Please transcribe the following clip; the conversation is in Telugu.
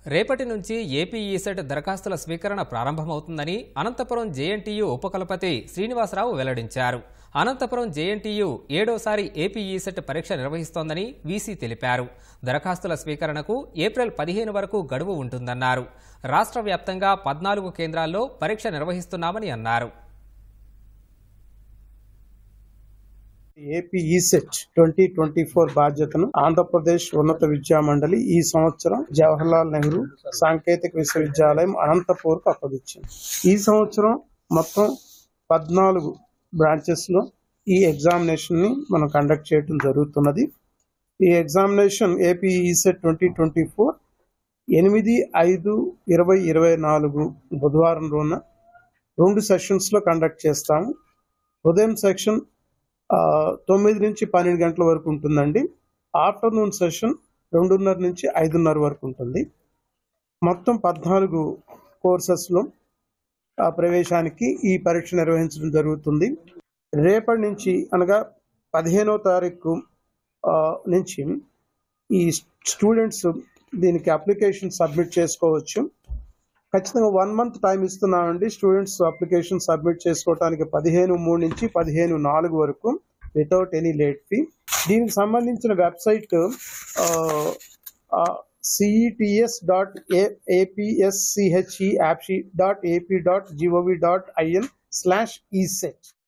రేపటి నుంచి ఏపీ ఈసెట్ దరఖాస్తుల స్వీకరణ ప్రారంభమవుతుందని అనంతపురం జేఎన్టీయూ ఉపకులపతి శ్రీనివాసరావు వెల్లడించారు అనంతపురం జేఎన్టీయూ ఏడోసారి ఏపీ ఈసెట్ పరీక్ష నిర్వహిస్తోందని వీసీ తెలిపారు దరఖాస్తుల స్వీకరణకు ఏప్రిల్ పదిహేను వరకు గడువు ఉంటుందన్నారు రాష్ట్ర వ్యాప్తంగా పద్నాలుగు కేంద్రాల్లో పరీక్ష నిర్వహిస్తున్నామని అన్నారు AP ECET twenty twenty four బాధ్యతను ఆంధ్రప్రదేశ్ ఉన్నత విద్యా మండలి ఈ సంవత్సరం జవహర్లాల్ నెహ్రూ సాంకేతిక విశ్వవిద్యాలయం అనంతపూర్కు అప్పగించింది ఈ సంవత్సరం మొత్తం పద్నాలుగు బ్రాంచెస్ లో ఈ ఎగ్జామినేషన్ ని మనం కండక్ట్ చేయడం జరుగుతున్నది ఈ examination AP ECET twenty twenty four ఎనిమిది ఐదు ఇరవై ఇరవై నాలుగు బుధవారం రోజున రెండు సెషన్స్ లో కండక్ట్ చేస్తాము ఉదయం సెక్షన్ ఆ, తొమ్మిది నుంచి పన్నెండు గంటల వరకు ఉంటుందండి ఆఫ్టర్నూన్ సెషన్ రెండున్నర నుంచి ఐదున్నర వరకు ఉంటుంది మొత్తం పద్నాలుగు కోర్సెస్లో ఆ ప్రవేశానికి ఈ పరీక్ష నిర్వహించడం జరుగుతుంది రేపటి నుంచి అనగా పదిహేనో తారీఖు ఆ, నుంచి ఈ స్టూడెంట్స్ దీనికి అప్లికేషన్ సబ్మిట్ చేసుకోవచ్చు ఖచ్చితంగా వన్ మంత్ టైం ఇస్తున్నామండి స్టూడెంట్స్ అప్లికేషన్ సబ్మిట్ చేసుకోవడానికి పదిహేను మూడు నుంచి పదిహేను నాలుగు వరకు వితౌట్ ఎనీ లేట్ ఫీ దీనికి సంబంధించిన వెబ్సైట్ సిఈటిఎస్ డాట్ ఏపీఎస్సిహెచ్ఈ యాప్షీ dot AP dot GOV dot IN slash ECET